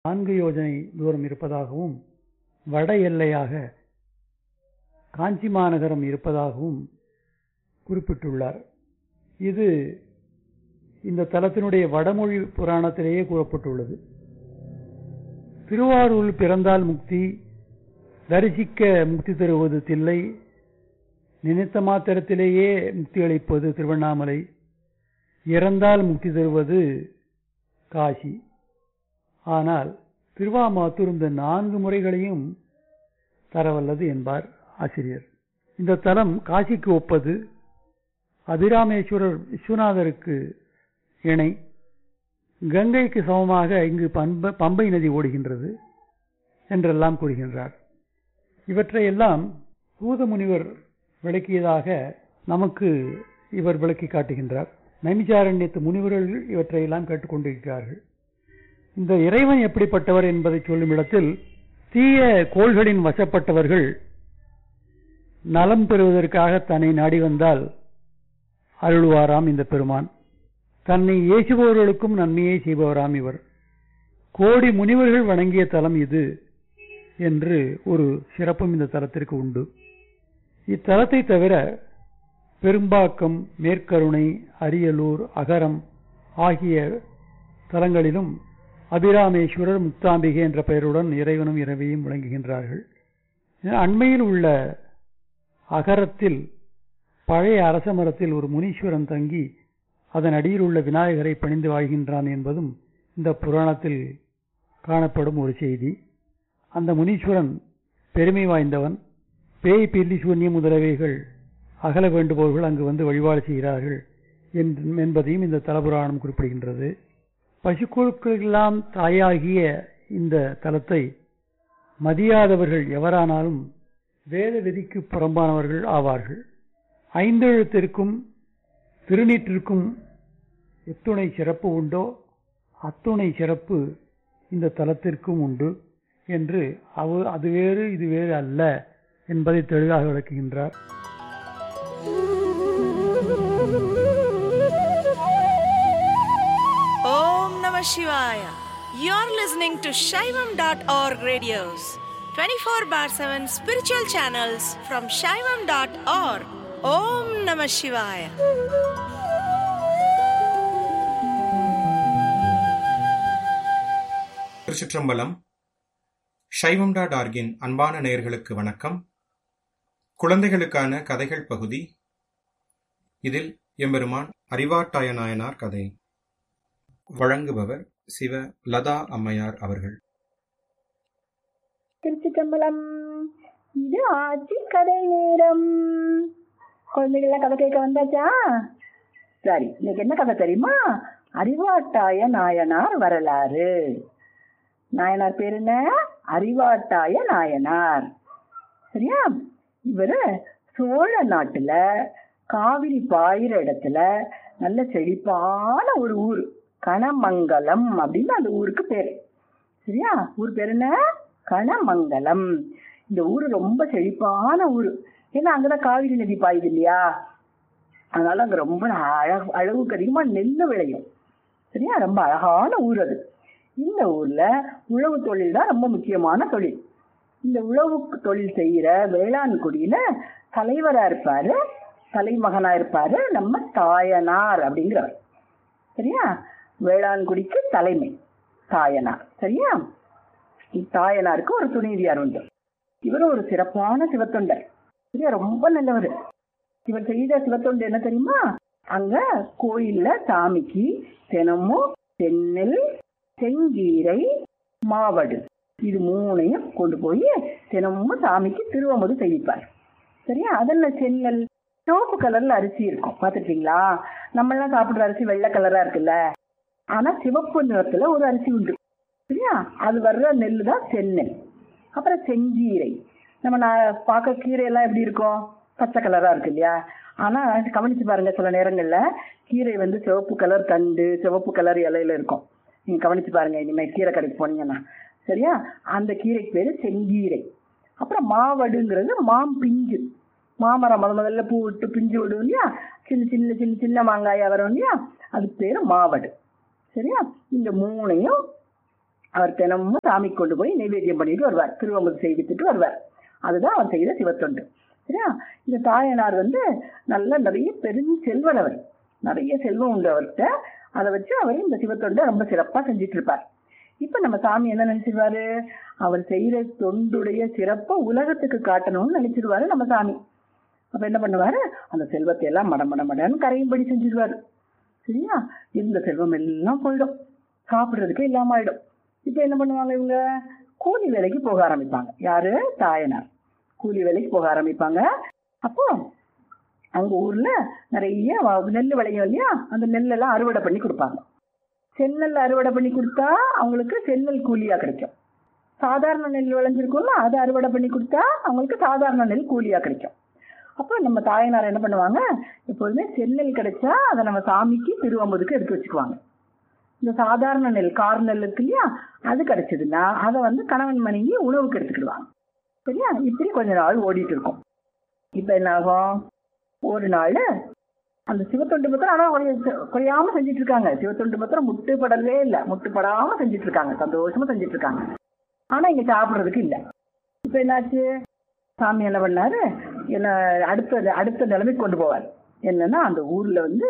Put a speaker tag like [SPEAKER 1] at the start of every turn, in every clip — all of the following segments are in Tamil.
[SPEAKER 1] நான்கு யோஜனை தூரம் இருப்பதாகவும் வட எல்லையாக காஞ்சி மாநகரம் இருப்பதாகவும் குறிப்பிட்டுள்ளார் இது இந்த தலத்தினுடைய வடமொழி புராணத்திலேயே கூறப்பட்டுள்ளது திருவாரூரில் பிறந்தால் முக்தி தரிசிக்க முக்தி தருவது தில்லை நினைத்த மாத்திரத்திலேயே முக்தி அளிப்பது திருவண்ணாமலை இறந்தால் முக்தி தருவது காசி ஆனால் திருவாமாத்தூர் இந்த நான்கு முறைகளையும் தரவல்லது என்பார் ஆசிரியர் இந்த தலம் காசிக்கு ஒப்பது அபிராமேஸ்வரர் விஸ்வநாதருக்கு இணை கங்கைக்கு சமமாக இங்கு பம்ப பம்பை நதி ஓடுகின்றது என்றெல்லாம் கூறுகின்றார் இவற்றையெல்லாம் பூத முனிவர் விளக்கியதாக நமக்கு இவர் விளக்கி காட்டுகின்றார் நைமிச்சாரண்யத்து முனிவர்கள் இவற்றையெல்லாம் கேட்டுக்கொண்டிருக்கிறார்கள் இந்த இறைவன் எப்படிப்பட்டவர் என்பதை சொல்லும் இடத்தில் தீய கோள்களின் வசப்பட்டவர்கள் நலம் பெறுவதற்காக தன்னை நாடி வந்தால் அருள்வாராம் இந்த பெருமான் தன்னை ஏசுபவர்களுக்கும் நன்மையை செய்பவராம் இவர் கோடி முனிவர்கள் வணங்கிய தலம் இது என்று ஒரு சிறப்பும் இந்த தலத்திற்கு உண்டு இத்தலத்தை தவிர பெரும்பாக்கம் மேற்கருணை அரியலூர் அகரம் ஆகிய தலங்களிலும் அபிராமேஸ்வரர் முக்தாம்பிகை என்ற பெயருடன் இறைவனும் இரவியும் விளங்குகின்றார்கள் அண்மையில் உள்ள அகரத்தில் பழைய அரச மரத்தில் ஒரு முனீஸ்வரன் தங்கி அதன் அடியில் உள்ள விநாயகரை பணிந்து வாழ்கின்றான் என்பதும் இந்த புராணத்தில் காணப்படும் ஒரு செய்தி அந்த முனீஸ்வரன் பெருமை வாய்ந்தவன் பேய் பில்லி சூன்யம் முதலவைகள் அகல வேண்டுபவர்கள் அங்கு வந்து வழிபாடு செய்கிறார்கள் என்பதையும் இந்த தலபுராணம் குறிப்பிடுகின்றது பசுக்குழுக்களெல்லாம் தாயாகிய இந்த தலத்தை மதியாதவர்கள் எவரானாலும் வேத விதிக்கு புறம்பானவர்கள் ஆவார்கள் ஐந்தெழுத்திற்கும் திருநீற்றிற்கும் எத்துணை சிறப்பு உண்டோ அத்துணை சிறப்பு இந்த தலத்திற்கும் உண்டு என்று அவர் அது வேறு இது வேறு அல்ல என்பதை தெளிவாக விளக்குகின்றார்
[SPEAKER 2] Om Namah Shivaya. You're listening to Shaivam.org radios, 24 bar 7 spiritual channels from Shaivam.org. Om Namah Shivaya.
[SPEAKER 3] திருச்சிற்றம்பலம் சைவம் டாட் ஆர்கின் அன்பான நேயர்களுக்கு வணக்கம் குழந்தைகளுக்கான கதைகள் பகுதி இதில் எம்பெருமான் அறிவாட்டாய நாயனார் கதை வழங்குபவர் சிவ லதா அம்மையார் அவர்கள்
[SPEAKER 4] திருச்சிற்றம்பலம் இது ஆட்சி கதை நேரம் குழந்தைகள்லாம் கதை கேட்க வந்தாச்சா சரி இன்னைக்கு என்ன கதை தெரியுமா அறிவாட்டாய நாயனார் வரலாறு நாயனார் பேர் என்ன அறிவாட்டாய நாயனார் சரியா இவரு சோழ நாட்டுல காவிரி பாயிற இடத்துல நல்ல செழிப்பான ஒரு ஊர் கணமங்கலம் அப்படின்னு அந்த ஊருக்கு பேர் சரியா ஊர் பேர் என்ன கணமங்கலம் இந்த ஊர் ரொம்ப செழிப்பான ஊர் ஏன்னா அங்கதான் காவிரி நதி பாயுது இல்லையா அதனால அங்க ரொம்ப அழகு அளவுக்கு அதிகமா நெல் விளையும் சரியா ரொம்ப அழகான ஊர் அது இந்த ஊர்ல உழவு தொழில் தான் ரொம்ப முக்கியமான தொழில் இந்த உழவு தொழில் செய்யற வேளாண் குடியில தலைவரா இருப்பாரு தலைமகனா இருப்பாரு நம்ம தாயனார் அப்படிங்கிறவர் சரியா வேளாண்குடிக்கு தலைமை தாயனார் சரியா தாயனாருக்கு ஒரு துணைவியார் உண்டு இவரும் ஒரு சிறப்பான சிவத்தொண்டர் சரியா ரொம்ப நல்லவர் இவர் செய்த சிவத்தொண்டு என்ன தெரியுமா அங்க கோயில்ல சாமிக்கு தினமும் தென்னல் செங்கீரை மாவடு இது மூணையும் கொண்டு போய் தினமும் சாமிக்கு திருவமுது செய்விப்பார் சரியா அதில் சென்னல் சிவப்பு கலர்ல அரிசி இருக்கும் பார்த்துருக்கீங்களா நம்ம எல்லாம் சாப்பிடுற அரிசி வெள்ளை கலரா இருக்குல்ல ஆனா சிவப்பு நிறத்துல ஒரு அரிசி உண்டு சரியா அது வர்ற நெல் தான் செந்நெல் அப்புறம் செங்கீரை நம்ம நான் பார்க்க கீரை எல்லாம் எப்படி இருக்கும் பச்சை கலரா இருக்கு இல்லையா ஆனா கவனிச்சு பாருங்க சில நேரங்கள்ல கீரை வந்து சிவப்பு கலர் தண்டு சிவப்பு கலர் இலையில இருக்கும் நீங்க கவனிச்சு பாருங்க இனிமே கீரை கடைக்கு போனீங்கன்னா சரியா அந்த கீரைக்கு பேரு செங்கீரை அப்புறம் மாவடுங்கிறது மாம் பிஞ்சு மாமரம் முத முதல்ல பூ விட்டு பிஞ்சு விடும் இல்லையா சின்ன சின்ன சின்ன சின்ன மாங்காயா வரும் இல்லையா அதுக்கு பேரு மாவடு சரியா இந்த மூணையும் அவர் தினமும் சாமிக்கு கொண்டு போய் நைவேத்தியம் பண்ணிட்டு வருவார் திருவம்பது செய்வித்துட்டு வருவார் அதுதான் அவர் செய்த சிவத்தொண்டு சரியா இந்த தாயனார் வந்து நல்ல நிறைய பெருஞ்செல்வன் அவர் நிறைய செல்வம் உண்டு அவர்கிட்ட அதை வச்சு அவர் இந்த சிவத்தொண்டை ரொம்ப சிறப்பா செஞ்சுட்டு இருப்பார் இப்ப நம்ம சாமி என்ன நினைச்சிருவாரு அவர் செய்யற தொண்டுடைய சிறப்பை உலகத்துக்கு காட்டணும்னு நினைச்சிருவாரு நம்ம சாமி அப்ப என்ன பண்ணுவாரு அந்த செல்வத்தை எல்லாம் மட மட மடன்னு கரையும்படி செஞ்சிருவாரு சரியா இருந்த செல்வம் எல்லாம் போயிடும் சாப்பிடுறதுக்கு இல்லாம ஆயிடும் இப்ப என்ன பண்ணுவாங்க இவங்க கூலி வேலைக்கு போக ஆரம்பிப்பாங்க யாரு தாயனார் கூலி வேலைக்கு போக ஆரம்பிப்பாங்க அப்போ அவங்க ஊர்ல நிறைய வ- நெல் விளையும் இல்லையா அந்த நெல்லெல்லாம் அறுவடை பண்ணி கொடுப்பாங்க செந்நெல் அறுவடை பண்ணி கொடுத்தா அவங்களுக்கு செந்நெல் கூலியா கிடைக்கும் சாதாரண நெல் விளைஞ்சிருக்கும்ல அதை அறுவடை பண்ணி கொடுத்தா அவங்களுக்கு சாதாரண நெல் கூலியா கிடைக்கும் அப்போ நம்ம தாயனார் என்ன பண்ணுவாங்க எப்போதுமே செந்நெல் கிடைச்சா அதை நம்ம சாமிக்கு திருவம்பதுக்கு எடுத்து வச்சுக்குவாங்க இந்த சாதாரண நெல் கார் நெல் இருக்கு இல்லையா அது கிடைச்சதுன்னா அதை வந்து கணவன் மனைவி உணவுக்கு எடுத்துக்கிடுவாங்க சரியா இப்படி கொஞ்ச நாள் ஓடிட்டு இருக்கும் இப்ப என்ன ஆகும் ஒரு நாள் அந்த சிவத்தொண்டு பத்திரம் ஆனா குறைய- குறையாம செஞ்சுட்டு இருக்காங்க சிவத்தொண்டு பத்திரம் முட்டுப்படவே இல்ல முட்டுப்படாம செஞ்சுட்டு இருக்காங்க சந்தோஷமா செஞ்சுட்டு இருக்காங்க ஆனா இங்க சாப்பிடுறதுக்கு இல்ல இப்ப என்னாச்சு சாமி என்ன பண்ணாரு என்ன அடுத்த அடுத்த நிலைமைக்கு கொண்டு போவார் என்னன்னா அந்த ஊர்ல வந்து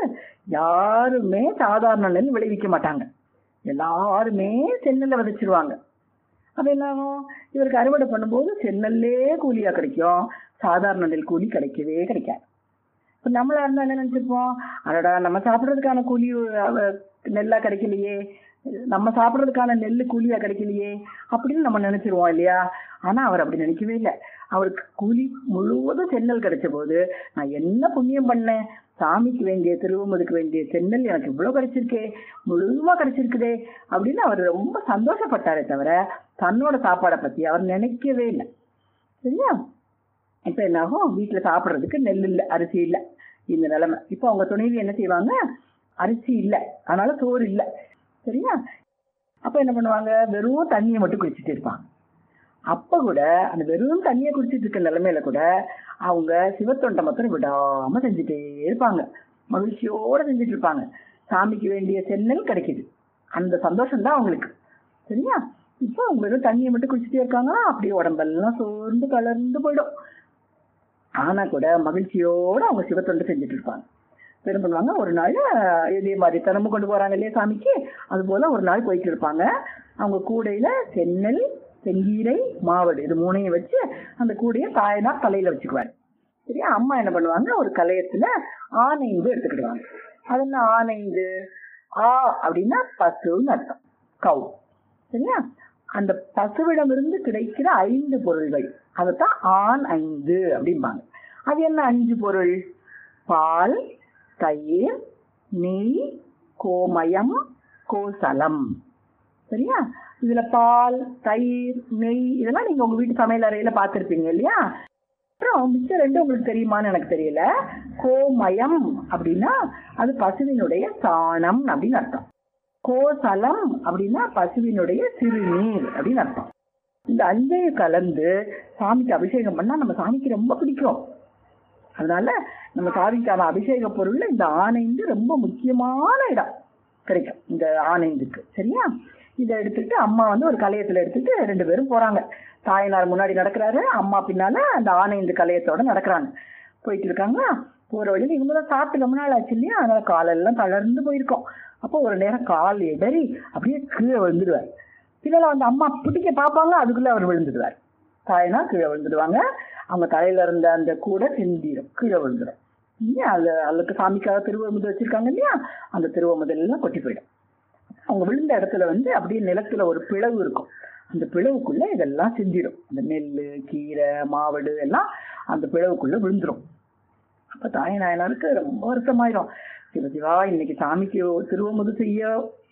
[SPEAKER 4] யாருமே சாதாரண நெல் விளைவிக்க மாட்டாங்க எல்லாருமே செந்நெல்லை விதைச்சிருவாங்க அப்ப என்ன ஆகும் இவருக்கு அறுவடை பண்ணும்போது செந்நெல்லே கூலியா கிடைக்கும் சாதாரண நெல் கூலி கிடைக்கவே கிடைக்காது இப்ப நம்மளா இருந்தா என்ன நினைச்சிருப்போம் அடடா நம்ம சாப்பிடுறதுக்கான கூலி அவ- நெல்லா கிடைக்கலையே நம்ம சாப்பிடுறதுக்கான நெல்லு கூலியா கிடைக்கலையே அப்படின்னு நம்ம நினைச்சிருவோம் இல்லையா ஆனா அவர் அப்படி நினைக்கவே இல்லை அவருக்கு கூலி முழுவதும் சென்னல் கிடைச்ச போது நான் என்ன புண்ணியம் பண்ணேன் சாமிக்கு வேண்டிய திருவம்பதுக்கு வேண்டிய சென்னல் எனக்கு இவ்வளவு கிடைச்சிருக்கே முழுவா கிடைச்சிருக்குதே அப்படின்னு அவர் ரொம்ப சந்தோஷப்பட்டாரே தவிர தன்னோட சாப்பாடை பத்தி அவர் நினைக்கவே இல்லை சரியா இப்ப என்ன ஆகும் வீட்டுல சாப்பிடுறதுக்கு நெல் இல்ல அரிசி இல்ல இந்த நிலைமை இப்ப அவங்க துணைவி என்ன செய்வாங்க அரிசி இல்ல அதனால சோறு இல்ல சரியா அப்ப என்ன பண்ணுவாங்க வெறும் தண்ணியை மட்டும் குடிச்சிட்டு இருப்பாங்க அப்ப கூட அந்த வெறும் தண்ணியை குடிச்சிட்டு இருக்க நிலைமையில கூட அவங்க சிவத்தொண்டை மாத்திரம் விடாம செஞ்சுட்டே இருப்பாங்க மகிழ்ச்சியோட செஞ்சுட்டு இருப்பாங்க சாமிக்கு வேண்டிய சென்னல் கிடைக்குது அந்த சந்தோஷம் தான் அவங்களுக்கு சரியா இப்போ அவங்க வெறும் தண்ணியை மட்டும் குடிச்சிட்டே இருக்காங்களா அப்படியே உடம்பெல்லாம் சோர்ந்து கலர்ந்து போயிடும் ஆனா கூட மகிழ்ச்சியோட அவங்க சிவத்தொண்டு செஞ்சுட்டு இருப்பாங்க என்ன பண்ணுவாங்க ஒரு நாள் அஹ், இதே மாதிரி தினமும் கொண்டு போறாங்க இல்லையா சாமிக்கு அது போல ஒரு நாள் போயிட்டு இருப்பாங்க அவங்க கூடையில செந்நெல் செங்கீரை மாவடு இது மூணையும் வச்சு அந்த கூடைய தாயனா தலையில வச்சுக்குவாரு சரியா அம்மா என்ன பண்ணுவாங்க ஒரு கலையத்துல ஆனைந்து எடுத்துக்கிடுவாங்க அது என்ன ஆனைந்து ஆ அப்படின்னா பசுன்னு அர்த்தம் கவு சரியா அந்த பசுவிடமிருந்து கிடைக்கிற ஐந்து பொருள்கள் அதைத்தான் ஆண் ஐந்து அப்படிம்பாங்க அது என்ன அஞ்சு பொருள் பால் தயிர் நெய் கோமயம் கோசலம் சரியா இதுல பால் தயிர் நெய் இதெல்லாம் நீங்க உங்க வீட்டு சமையல் அறையில பார்த்திருப்பீங்க இல்லையா அப்புறம் மிச்சம் ரெண்டு உங்களுக்கு தெரியுமான்னு எனக்கு தெரியல கோமயம் அப்படின்னா அது பசுவினுடைய சாணம் அப்படின்னு அர்த்தம் கோசலம் அப்படின்னா பசுவினுடைய சிறுநீர் அப்படின்னு அர்த்தம் இந்த அஞ்சையும் கலந்து சாமிக்கு அபிஷேகம் பண்ணா நம்ம சாமிக்கு ரொம்ப பிடிக்கும் அதனால நம்ம சாமிக்கான அபிஷேக பொருள்ல இந்த ஆனைந்து ரொம்ப முக்கியமான இடம் கிடைக்கும் இந்த ஆனைந்துக்கு சரியா இதை எடுத்துட்டு அம்மா வந்து ஒரு கலையத்துல எடுத்துட்டு ரெண்டு பேரும் போறாங்க தாயனார் முன்னாடி நடக்கிறாரு அம்மா பின்னால அந்த ஆனைந்து கலையத்தோட நடக்கிறாங்க போயிட்டு இருக்காங்க போற வழியில இவங்க தான் சாப்பிட்டு ரொம்ப நாள் ஆச்சு இல்லையா அதனால காலெல்லாம் தளர்ந்து போயிருக்கோம் அப்போ ஒரு நேரம் கால் இடறி அப்படியே கீழே விழுந்துடுவார் பின்னால வந்து அம்மா பிடிக்க பார்ப்பாங்க அதுக்குள்ள அவர் விழுந்துடுவார் தாயனா கீழே விழுந்துடுவாங்க அவங்க தலையில இருந்த அந்த கூடை சிந்திடும் கீழே விழுந்துடும் இல்லையா அது அதுக்கு சாமிக்காக திருவமுது வச்சிருக்காங்க இல்லையா அந்த திருவமுதல் எல்லாம் கொட்டி போயிடும் அவங்க விழுந்த இடத்துல வந்து அப்படியே நிலத்துல ஒரு பிளவு இருக்கும் அந்த பிளவுக்குள்ள இதெல்லாம் சிந்திடும் அந்த நெல் கீரை மாவடு எல்லாம் அந்த பிளவுக்குள்ள விழுந்துரும் அப்ப தாய் நாயனாருக்கு ரொம்ப வருத்தமாயிரும் சிவ சிவா இன்னைக்கு சாமிக்கு திருவமுது செய்ய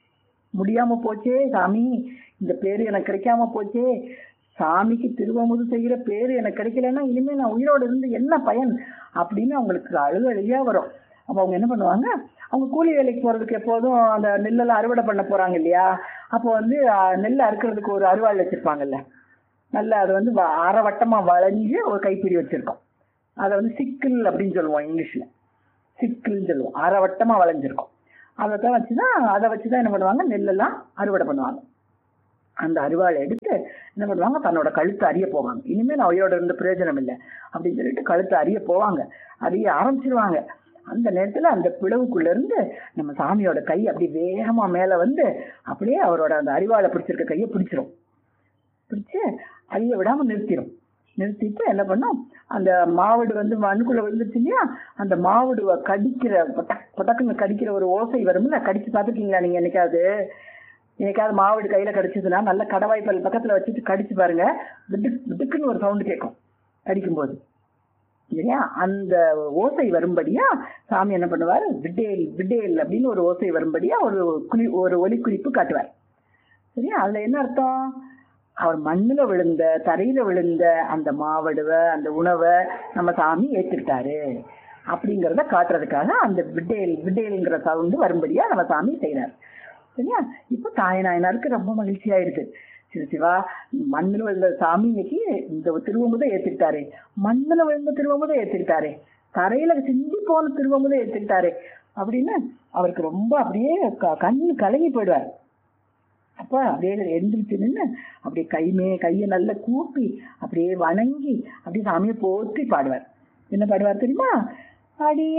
[SPEAKER 4] முடியாம போச்சே சாமி இந்த பேரு எனக்கு கிடைக்காம போச்சே சாமிக்கு திருவமுது செய்யற பேரு எனக்கு கிடைக்கலன்னா இனிமே நான் உயிரோடு இருந்து என்ன பயன் அப்படின்னு அவங்களுக்கு அழுக அழுகையா வரும் அப்ப அவங்க என்ன பண்ணுவாங்க அவங்க கூலி வேலைக்கு போறதுக்கு எப்போதும் அந்த நெல்லெல்லாம் அறுவடை பண்ண போறாங்க இல்லையா அப்போ வந்து அஹ், நெல் அறுக்கிறதுக்கு ஒரு அருவாள் வச்சிருப்பாங்கல்ல நல்ல அது வந்து வ- அரை வட்டமா வளைஞ்சு ஒரு கைப்பிடி வச்சிருக்கோம் அதை வந்து சிக்கிள் அப்படின்னு சொல்லுவோம் இங்கிலீஷ்ல சிக்கிள்னு சொல்லுவோம் அரை வட்டமா வளைஞ்சிருக்கும் அதை தான் வச்சுதான் அதை வச்சுதான் என்ன பண்ணுவாங்க நெல்லெல்லாம் அறுவடை பண்ணுவாங்க அந்த அரிவாளை எடுத்து என்ன பண்ணுவாங்க தன்னோட கழுத்தை அறிய போவாங்க இனிமே நான் உயிரோட இருந்த பிரயோஜனம் இல்லை அப்படின்னு சொல்லிட்டு கழுத்தை அறிய போவாங்க அறிய ஆரம்பிச்சிருவாங்க அந்த நேரத்துல அந்த பிளவுக்குள்ள இருந்து நம்ம சாமியோட கை அப்படி வேகமா மேல வந்து அப்படியே அவரோட அந்த அரிவாளை பிடிச்சிருக்க கையை பிடிச்சிரும் பிடிச்சு அழிய விடாம நிறுத்திடும் நிறுத்திட்டு என்ன பண்ணும் அந்த மாவடு வந்து மண்ணுக்குள்ள விழுந்துருச்சு இல்லையா அந்த மாவடுவை கடிக்கிற பட்டக் பட்டக்குன்னு கடிக்கிற ஒரு ஓசை வரும்ல கடிச்சு பார்த்துருக்கீங்களா நீங்க என்னைக்காவது என்னைக்காவது மாவடு கையில கடிச்சதுன்னா நல்ல கடவாய்ப்பல் பக்கத்துல வச்சுட்டு கடிச்சு பாருங்க விட்டுக் விட்டுக்குன்னு ஒரு சவுண்டு கேட்கும் கடிக்கும்போது சரியா அந்த ஓசை வரும்படியா சாமி என்ன பண்ணுவார் விட்டேல் விட்டேல் அப்படின்னு ஒரு ஓசை வரும்படியா ஒரு குளி ஒரு ஒலி குறிப்பு காட்டுவார் சரியா அதுல என்ன அர்த்தம் அவர் மண்ணுல விழுந்த தரையில விழுந்த அந்த மாவடுவை அந்த உணவை நம்ம சாமி ஏத்துக்கிட்டாரு அப்படிங்கிறத காட்டுறதுக்காக அந்த விட்டேல் விட்டேலுங்கிற சவுண்டு வரும்படியா நம்ம சாமி செய்யறாரு சரியா இப்ப தாய் நாயனாருக்கு ரொம்ப மகிழ்ச்சி ஆயிடுது சிவ சிவா மண்ணில் விழுந்த சாமி இன்னைக்கு இந்த திருவமுதை ஏத்துக்கிட்டாரு மண்ணுல விழுந்த திருவமுதை ஏத்துக்கிட்டாரு தரையில சிந்தி போன திருவமுதை ஏத்துக்கிட்டாரு அப்படின்னு அவருக்கு ரொம்ப அப்படியே க- கண்ணு கலங்கி போயிடுவார் அப்ப அப்படியே எந்திரிச்சு நின்று அப்படியே கைமே கையை நல்லா கூப்பி அப்படியே வணங்கி அப்படியே சாமியை போற்றி பாடுவார் என்ன பாடுவார் தெரியுமா அடி